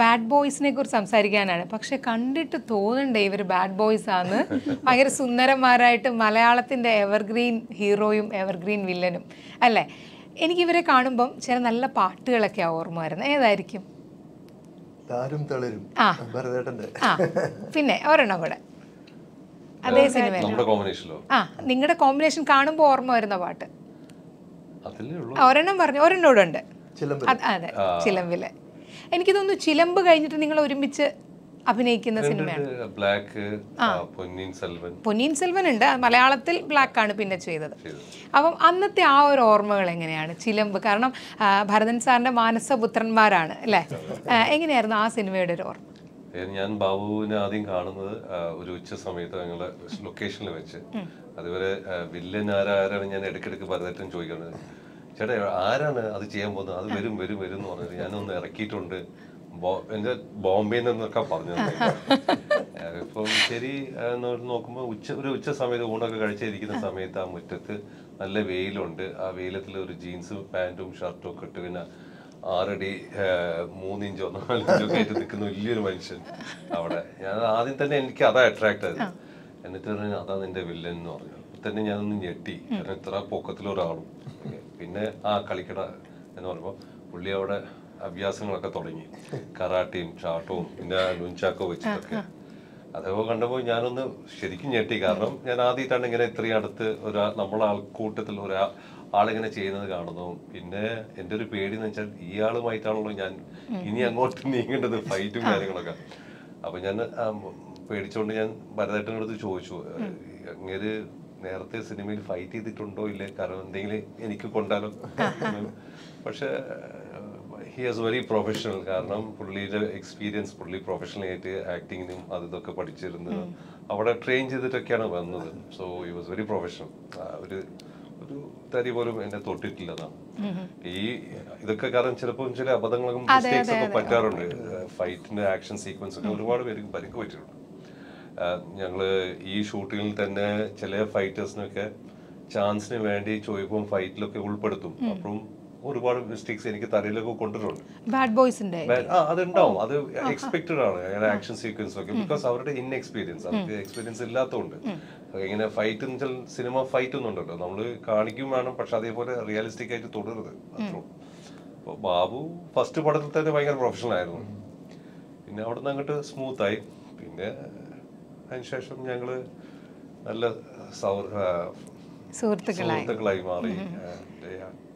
Bad ബോയ്സിനെ കുറിച്ച് സംസാരിക്കാനാണ് പക്ഷെ കണ്ടിട്ട് തോന്നണ്ടേ ഇവർ ബാഡ് ബോയ്സ് ആണ് ഭയങ്കര സുന്ദരന്മാരായിട്ട് മലയാളത്തിൻ്റെ എവർഗ്രീൻ ഹീറോയും എവർഗ്രീൻ വില്ലനും അല്ലേ എനിക്കിവരെ കാണുമ്പം ചില നല്ല പാട്ടുകളൊക്കെ ഓർമ്മ വരുന്നത് ഏതായിരിക്കും താരും തളരും ആ. ഭരതേട്ടന്റെ ആ പിന്നെ ഒരെണ്ണം കൂടെ അതേ സിനിമയിൽ നമ്മുടെ കോമ്പിനേഷനിലോ ആ നിങ്ങളുടെ കോമ്പിനേഷൻ കാണുമ്പോൾ ഓർമ്മ വരുന്ന പാട്ട് അതിലേ ഉള്ളൂ ആ, ഒരെണ്ണം പറഞ്ഞു ഒരെണ്ണം കൂടെ ഉണ്ട് ചിലമ്പ് അത് അതെ ചിലമ്പില് എനിക്ക് തോന്നുന്നു ചിലമ്പ് കഴിഞ്ഞിട്ട് നിങ്ങൾ ഒരുമിച്ച് അഭിനയിക്കുന്ന സിനിമയാണ് ബ്ലാക്ക് പൊന്നിൻ സെൽവൻ പൊന്നിയിൻ സെൽവൻ ഉണ്ട് അത് മലയാളത്തിൽ ബ്ലാക്ക് ആണ് പിന്നെ ചെയ്തത് അപ്പം അന്നത്തെ ആ ഒരു ഓർമ്മകൾ എങ്ങനെയാണ് ചിലമ്പ് കാരണം ആ, ഭരതൻ സാറിന്റെ മാനസപുത്രന്മാരാണ് അല്ലേ ആ, എങ്ങനെയായിരുന്നു ആ സിനിമയുടെ ഒരു ഓർമ്മ ഏ, ഞാൻ ബാബുവിനെ ആദ്യം കാണുന്നത് ആ, ഒരു ഉച്ച സമയത്ത് ഞങ്ങളുടെ ലൊക്കേഷനിൽ വെച്ച് അതുവരെ ആ, വില്ലൻ ആരാ ആരാണ് ഞാൻ ഇടയ്ക്കിടയ്ക്ക് പലതരം ചോദിക്കുന്നത് ചേട്ടാ ആരാണ് അത് ചെയ്യാൻ പോകുന്നത് അത് വരും വരും വരും എന്ന് പറഞ്ഞിട്ട് ഞാനൊന്ന് ഇറക്കിയിട്ടുണ്ട് ബോ- എന്റെ ബോംബെയിൽ നിന്നൊക്കെ പറഞ്ഞു ഇപ്പം ശരി ആ, എന്ന് നോക്കുമ്പോൾ ഉച്ച ഒരു ഉച്ച സമയത്ത് ഊണൊക്കെ കഴിച്ചിരിക്കുന്ന സമയത്ത് ആ മുറ്റത്ത് നല്ല വെയിലുണ്ട് ആ വെയിലത്തിൽ ഒരു ജീൻസ് പാൻറ്റും ഷർട്ടും ഒക്കെ ഇട്ട് പിന്നെ ആറടി ആ, മൂന്നിഞ്ചോ നാലിഞ്ചോ ഒക്കെ ആയിട്ട് നിൽക്കുന്ന വലിയൊരു മനുഷ്യൻ അവിടെ ഞാൻ ആദ്യം തന്നെ എനിക്ക് അതാ അട്രാക്ട് ആയത് എന്നിട്ട് പറഞ്ഞു അതാ നിന്റെ വില്ലൻ എന്ന് പറഞ്ഞു അപ്പൊ തന്നെ ഞാനൊന്ന് ഞെട്ടി കാരണം ഇത്ര പൊക്കത്തിലൊരാളും പിന്നെ ആ കളിക്കട എന്ന് പറയുമ്പോൾ പുള്ളി അവിടെ അഭ്യാസങ്ങളൊക്കെ തുടങ്ങി കറാട്ടയും ചാട്ടവും പിന്നെ ലുഞ്ചാക്കോ വെച്ചിട്ടൊക്കെ അതൊക്കെ കണ്ടപ്പോൾ ഞാനൊന്ന് ശരിക്കും ഞെട്ടി കാരണം ഞാൻ ആദ്യമായിട്ടാണ് ഇങ്ങനെ ഇത്രയും അടുത്ത് ഒരാ നമ്മളെ ആൾക്കൂട്ടത്തിൽ ഒരാ ആളിങ്ങനെ ചെയ്യുന്നത് കാണുന്നു പിന്നെ എൻ്റെ ഒരു പേടി എന്ന് വെച്ചാൽ ഈ ആളുമായിട്ടാണല്ലോ ഞാൻ ഇനി അങ്ങോട്ട് നീങ്ങേണ്ടത് ഫൈറ്റും കാര്യങ്ങളൊക്കെ അപ്പൊ ഞാൻ ആ, പേടിച്ചോണ്ട് ഞാൻ ഭരതേട്ടൻ്റെ അടുത്ത് ചോദിച്ചു അങ്ങേര് നേരത്തെ സിനിമയിൽ ഫൈറ്റ് ചെയ്തിട്ടുണ്ടോ ഇല്ലേ കാരണം എന്തെങ്കിലും എനിക്ക് കൊണ്ടാലോ പക്ഷെ ഹി ഹാസ് വെരി പ്രൊഫഷണൽ കാരണം പുള്ളിയുടെ എക്സ്പീരിയൻസ് പുള്ളി പ്രൊഫഷണൽ ആയിട്ട് ആക്ടിങ്ങിനും അത് ഇതൊക്കെ പഠിച്ചിരുന്നു അവിടെ ട്രെയിൻ ചെയ്തിട്ടൊക്കെയാണ് വന്നത് so he was very professional ഒരു ഒരു തരി പോലും എന്നെ തൊട്ടിട്ടില്ലതാണ് ഈ ഇതൊക്കെ കാരണം ചിലപ്പോൾ ചില അബദ്ധങ്ങളും മിസ്റ്റേക്സ് ഒക്കെ പറ്റാറുണ്ട് ഫൈറ്റിന്റെ ആക്ഷൻ സീക്വൻസ് ഒക്കെ ഒരുപാട് പേർക്ക് പരിക്ക് പറ്റിയിട്ടുണ്ട് ആഹ് ഞങ്ങള് ഈ ഷൂട്ടിങ്ങിൽ തന്നെ ചില ഫൈറ്റേഴ്സിനൊക്കെ ചാൻസിന് വേണ്ടി ചോദിക്കുമ്പോൾ ഫൈറ്റിലൊക്കെ ഉൾപ്പെടുത്തും അപ്പം ഒരുപാട് മിസ്റ്റേക്സ് എനിക്ക് തലയിലൊക്കെ കൊണ്ടിട്ടുണ്ട് ബാഡ് ബോയ്സിന്റെ ബേ- ആ അതുണ്ടാവും അത് എക്സ്പെക്റ്റഡ് ആണ് അങ്ങനെ ആക്ഷൻ സീക്വൻസ് ഒക്കെ ബിക്കോസ് അവരുടെ ഇൻ എക്സ്പീരിയൻസ് അവർക്ക് എക്സ്പീരിയൻസ് ഇല്ലാത്തതുകൊണ്ട് ഇങ്ങനെ ഫൈറ്റ് എന്ന് വെച്ചാൽ സിനിമ ഫൈറ്റ് ഒന്നുണ്ടല്ലോ നമ്മള് കാണിക്കും വേണം പക്ഷെ അതേപോലെ റിയലിസ്റ്റിക് ആയിട്ട് തുടരുത് അത്രേ ഉള്ളൂ. അപ്പൊ ബാബു ഫസ്റ്റ് പടത്തിൽ തന്നെ ഭയങ്കര പ്രൊഫഷണൽ ആയിരുന്നു പിന്നെ അവിടെ നിന്ന് അങ്ങോട്ട് സ്മൂത്ത് ആയി പിന്നെ അതിനുശേഷം ഞങ്ങള് നല്ല സൗ ആ, സുഹൃത്തുക്കളായി സുഹൃത്തുക്കളായി മാറി And, yeah.